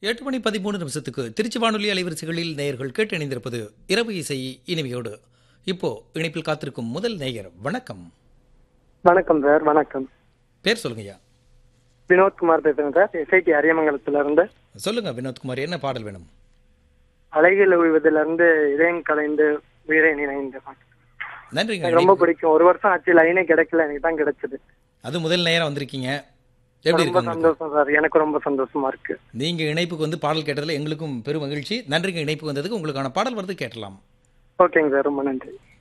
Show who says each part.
Speaker 1: எட்டு மணி பதிமூணு நிமிஷத்துக்கு திருச்சி வானொலி அலைவரிசைகளில் நேயர்கள் கேட்டு இணைந்திருப்பது இரவு இசை இனிமையோடு இப்போ இணைப்பில் காத்திருக்கும் முதல் நேயர் வணக்கம்
Speaker 2: வணக்கம் சார் வணக்கம்
Speaker 1: பேர் சொல்லுங்கய்யா
Speaker 2: வினோத்குமார் பேசுறேன் சார் எஸ்ஐடி அரியமங்கலத்துல இருந்து
Speaker 1: சொல்லுங்க வினோத்குமார் என்ன பாடல் வேணும்
Speaker 2: அலைகள் உழுவதுல இருந்து இதயம் கலைந்து உயிரை நினைந்த பாட்டு.
Speaker 1: நன்றிங்க
Speaker 2: எனக்கு ரொம்ப பிடிக்கும் ஒரு வருஷம் ஆச்சு லைனே கிடைக்கல எனக்கு தான் கிடைச்சது
Speaker 1: அது முதல் நேரம் வந்திருக்கீங்க எப்படி
Speaker 2: ரொம்ப
Speaker 1: இருக்கு உங்களுக்கு?
Speaker 2: சந்தோஷம் சார் எனக்கு ரொம்ப சந்தோஷமா இருக்கு
Speaker 1: நீங்க இணைப்புக்கு வந்து பாடல் கேட்டதுல எங்களுக்கும் பெரும் மகிழ்ச்சி நன்றிங்க இணைப்பு வந்ததுக்கு உங்களுக்கான பாடல் வருது கேட்டலாம்
Speaker 2: ஓகேங்க சார் ரொம்ப நன்றி